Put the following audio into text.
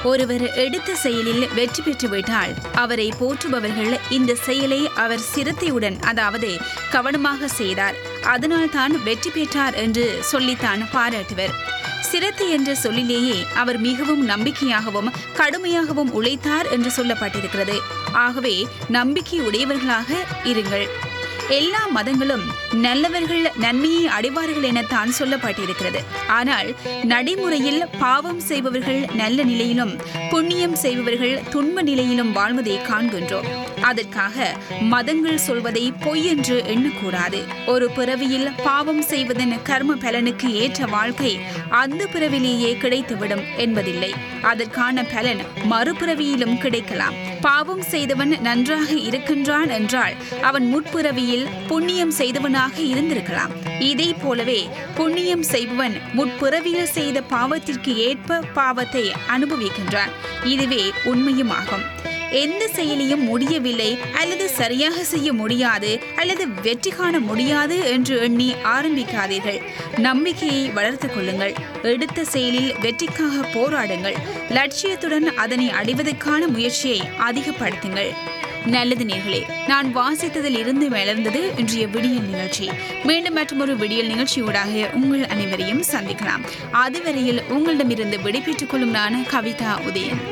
ஒருவர் எடுத்த செயலில் வெற்றி பெற்றுவிட்டால் அவரை போற்றுபவர்கள் இந்த செயலை அவர் சிரத்தையுடன் அதாவது கவனமாக செய்தார் அதனால் தான் வெற்றி பெற்றார் என்று சொல்லித்தான் பாராட்டுவர் சிரத்தை என்ற சொல்லிலேயே அவர் மிகவும் நம்பிக்கையாகவும் கடுமையாகவும் உழைத்தார் என்று சொல்லப்பட்டிருக்கிறது ஆகவே நம்பிக்கை உடையவர்களாக இருங்கள் எல்லா மதங்களும் நல்லவர்கள் நன்மையை அடைவார்கள் எனத்தான் சொல்லப்பட்டிருக்கிறது ஆனால் நடைமுறையில் பாவம் செய்பவர்கள் நல்ல நிலையிலும் புண்ணியம் செய்பவர்கள் துன்ப நிலையிலும் வாழ்வதை காண்கின்றோம் அதற்காக மதங்கள் சொல்வதை பொய் என்று எண்ணக்கூடாது ஒரு பிறவியில் பாவம் செய்வதன் கர்ம பலனுக்கு ஏற்ற வாழ்க்கை அந்த பிறவிலேயே கிடைத்துவிடும் என்பதில்லை அதற்கான பலன் மறுபிறவியிலும் கிடைக்கலாம் பாவம் செய்தவன் நன்றாக இருக்கின்றான் என்றால் அவன் முற்பிறவியில் புண்ணியம் செய்தவனாக இருந்திருக்கலாம் இதை போலவே புண்ணியம் செய்பவன் முற்பிறவியில் செய்த பாவத்திற்கு ஏற்ப பாவத்தை அனுபவிக்கின்றான் இதுவே உண்மையுமாகும் எந்த செயலையும் முடியவில்லை அல்லது சரியாக செய்ய முடியாது அல்லது வெற்றி காண முடியாது என்று எண்ணி ஆரம்பிக்காதீர்கள் நம்பிக்கையை வளர்த்துக் கொள்ளுங்கள் எடுத்த செயலில் வெற்றிக்காக போராடுங்கள் லட்சியத்துடன் அதனை அடைவதற்கான முயற்சியை அதிகப்படுத்துங்கள் நல்லது நேர்களே நான் வாசித்ததில் இருந்து மலர்ந்தது இன்றைய விடியல் நிகழ்ச்சி மீண்டும் மற்றொரு விடியல் நிகழ்ச்சியூடாக உங்கள் அனைவரையும் சந்திக்கலாம் அதுவரையில் உங்களிடமிருந்து விடைபெற்றுக் கொள்ளும் நான் கவிதா உதயன்